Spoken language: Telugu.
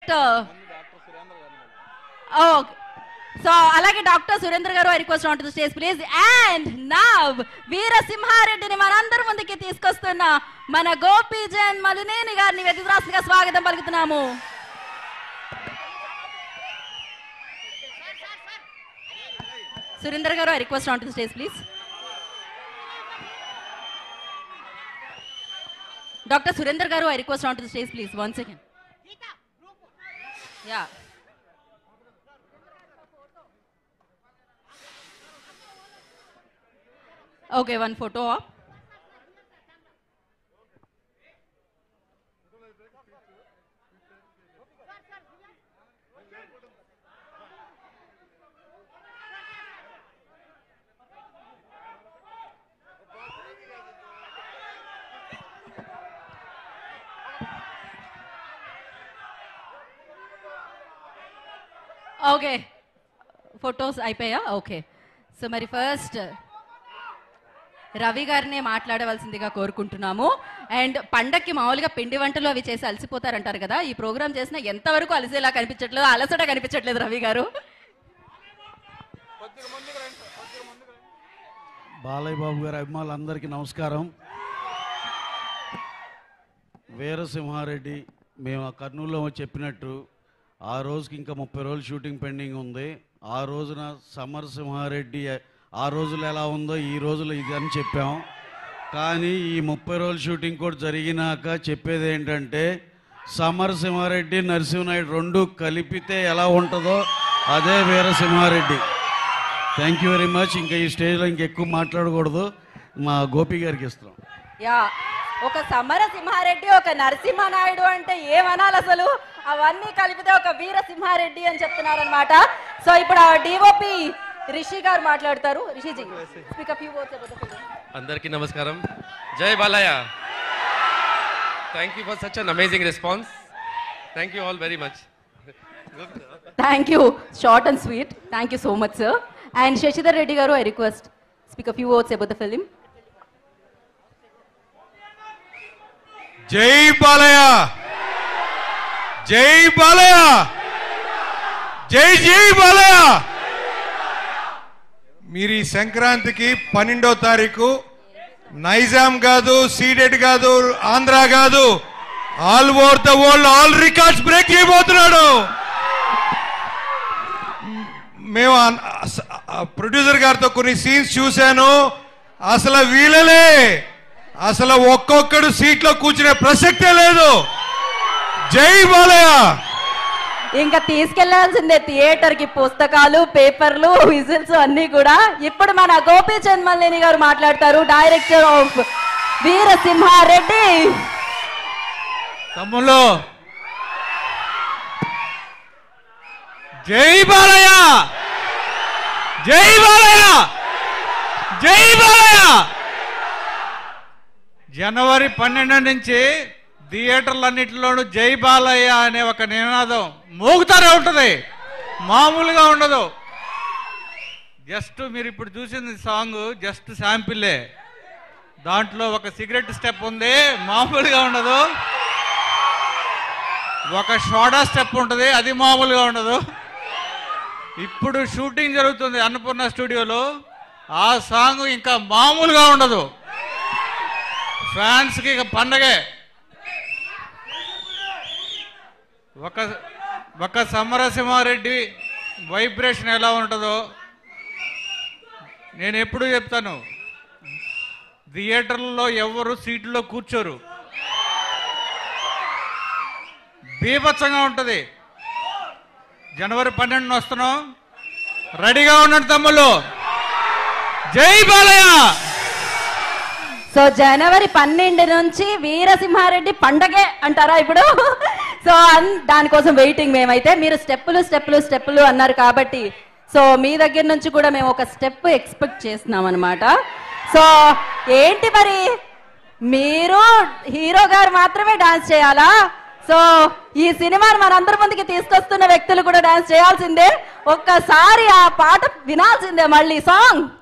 డైరెక్టర్ ఓ సో అలాగే డాక్టర్ సురేంద్ర గారు I request on to stage please and now వీరసింహారెడ్డిని మనందరి ముందుకి తీసుకొస్తున్న మన గోపీజన్ మలినేని గారిని వ్యతిరాస్తుగా స్వాగతం పలుకుతున్నాము సురేంద్ర గారు I request on to stage please doctor Surender గారు I request on to stage please one second yeah okay one photo okay photos అయిపోయా ఓకే సో మరి ఫస్ట్ రవి గారినే మాట్లాడవలసిందిగా కోరుకుంటున్నాము అండ్ పండక్కి మామూలుగా పిండి వంటలు అవి చేసి అలసిపోతారంటారు కదా ఈ ప్రోగ్రామ్ చేసిన ఎంతవరకు అలసేలా కనిపించట్లేదు అలసట కనిపించట్లేదు రవి గారు బాలయ్య బాబు గారి అభిమానులందరికీ నమస్కారం వీరసింహారెడ్డి మేము ఆ కర్నూలులో చెప్పినట్టు ఆ రోజుకి ఇంకా ముప్పై రోజులు షూటింగ్ పెండింగ్ ఉంది ఆ రోజున సమర్ సింహారెడ్డి ఆ రోజులు ఎలా ఉందో ఈ రోజులు ఇది అని చెప్పాం కానీ ఈ ముప్పై రోజుల షూటింగ్ కూడా జరిగినాక చెప్పేది ఏంటంటే సమర్ సింహారెడ్డి నరసింహనాయుడు రెండు కలిపితే ఎలా ఉంటుందో అదే Veera Simha Reddy thank you very much ఇంకా ఈ స్టేజ్లో ఇంకెక్కువ మాట్లాడకూడదు మా గోపి గారికి ఇస్తున్నాం యా ఒక సమర సింహారెడ్డి ఒక నరసింహనాయుడు అంటే ఏమనాలి అసలు అవన్నీ కలిపితే ఒక వీర సింహారెడ్డి అని చెప్తున్నారనమాట సో ఇప్పుడు ఆ డిఓపి రిషి గారు మాట్లాడతారు రిషిజీ స్పీకప్ యూ అందరికీ నమస్కారం జై Balayya thank you for such an amazing response thank you all very much thank you short and sweet thank you so much sir and Shashidhar Reddy గారు I request speak few words about the film జై బాలయ్య జై బాలయ్య జై జై బాలయ్య మీరు ఈ సంక్రాంతికి పన్నెండో తారీఖు నైజాం కాదు సీడెడ్ కాదు ఆంధ్ర కాదు all over the world all records break చేయబోతున్నాడు మేము ప్రొడ్యూసర్ గారితో కొన్ని సీన్స్ చూశాను అసలు వీలలే అసలు ఒక్కొక్కడు సీట్లో కూర్చునే ప్రసక్తే లేదు జై బాలయ్య ఇంకా తీసుకెళ్లాల్సిందే థియేటర్ కి పుస్తకాలు పేపర్లు విజిల్స్ అన్ని కూడా ఇప్పుడు మన గోపి చంద్మల్లేని గారు మాట్లాడతారు డైరెక్టర్ ఆఫ్ వీరసింహారెడ్డి తమ్ముళ్ళు జై బాలయ్య జై బాలయ్య జై బాలయ్య జనవరి పన్నెండు నుంచి థియేటర్లన్నింటిలోనూ జై బాలయ్య అనే ఒక నినాదం మోగుతానే ఉంటుంది మామూలుగా ఉండదు జస్ట్ మీరు ఇప్పుడు చూసింది సాంగ్ జస్ట్ శాంపిల్లే దాంట్లో ఒక సిగరెట్ స్టెప్ ఉంది మామూలుగా ఉండదు ఒక షోడా స్టెప్ ఉంటుంది అది మామూలుగా ఉండదు ఇప్పుడు షూటింగ్ జరుగుతుంది అన్నపూర్ణ స్టూడియోలో ఆ సాంగ్ ఇంకా మామూలుగా ఉండదు ఫ్యాన్స్కి ఇక పండగే ఒక ఒక సమరసింహారెడ్డి వైబ్రేషన్ ఎలా ఉంటుందో నేను ఎప్పుడు చెప్తాను థియేటర్లలో ఎవరు సీట్లో కూర్చోరు బీభత్సంగా ఉంటుంది జనవరి పన్నెండున వస్తున్నాం రెడీగా ఉండండి తమ్ముళ్ళు జై బాలయ్య సో జనవరి పన్నెండు నుంచి వీరసింహారెడ్డి పండగే అంటారా ఇప్పుడు సో అన్- దానికోసం వెయిటింగ్ మేమైతే మీరు స్టెప్పులు స్టెప్పులు స్టెప్పులు అన్నారు కాబట్టి సో మీ దగ్గర నుంచి కూడా మేము ఒక స్టెప్ ఎక్స్పెక్ట్ చేస్తున్నాం అనమాట సో ఏంటి మరి మీరు హీరో గారు మాత్రమే డాన్స్ చేయాలా సో ఈ సినిమాని మనందరి ముందుకి తీసుకొస్తున్న వ్యక్తులు కూడా డాన్స్ చేయాల్సిందే ఒక్కసారి ఆ పాట వినాల్సిందే మళ్ళీ సాంగ్